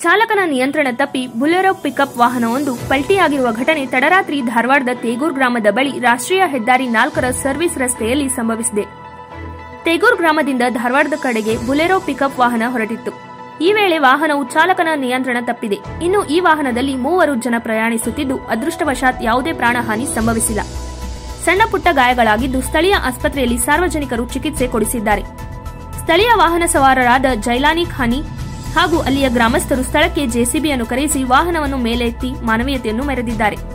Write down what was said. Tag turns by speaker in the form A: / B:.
A: ಚಾಲಕನ ನಿಯಂತ್ರಣ ತಪ್ಪಿ ಬುಲೆರೋ ಪಿಕಪ್ ವಾಹನವೊಂದು ಪಲ್ಟಿಯಾಗಿರುವ ಘಟನೆ ತಡರಾತ್ರಿ ಧಾರವಾಡದ ತೇಗೂರ್ ಗ್ರಾಮದ ಬಳಿ ರಾಷ್ಟ್ರೀಯ ಹೆದ್ದಾರಿ ನಾಲ್ಕರ ಸರ್ವಿಸ್ ರಸ್ತೆಯಲ್ಲಿ ಸಂಭವಿಸಿದೆ ತೇಗೂರ್ ಗ್ರಾಮದಿಂದ ಧಾರವಾಡದ ಕಡೆಗೆ ಬುಲೆರೋ ಪಿಕಪ್ ವಾಹನ ಹೊರಟಿತ್ತು ಈ ವೇಳೆ ವಾಹನವು ಚಾಲಕನ ನಿಯಂತ್ರಣ ತಪ್ಪಿದೆ ಇನ್ನು ಈ ವಾಹನದಲ್ಲಿ ಮೂವರು ಜನ ಪ್ರಯಾಣಿಸುತ್ತಿದ್ದು ಅದೃಷ್ಟವಶಾತ್ ಯಾವುದೇ ಪ್ರಾಣಹಾನಿ ಸಂಭವಿಸಿಲ್ಲ ಸಣ್ಣ ಪುಟ್ಟ ಗಾಯಗಳಾಗಿದ್ದು ಸ್ಥಳೀಯ ಆಸ್ಪತ್ರೆಯಲ್ಲಿ ಸಾರ್ವಜನಿಕರು ಚಿಕಿತ್ಸೆ ಕೊಡಿಸಿದ್ದಾರೆ ಸ್ಥಳೀಯ ವಾಹನ ಸವಾರರಾದ ಜೈಲಾನಿ ಖಾನಿ ಹಾಗೂ ಅಲ್ಲಿಯ ಗ್ರಾಮಸ್ಥರು ಸ್ಥಳಕ್ಕೆ ಜೆಸಿಬಿಯನ್ನು ಕರೆಸಿ ವಾಹನವನ್ನು ಮೇಲೆತ್ತಿ ಮಾನವೀಯತೆಯನ್ನು ಮೆರೆದಿದ್ದಾರೆ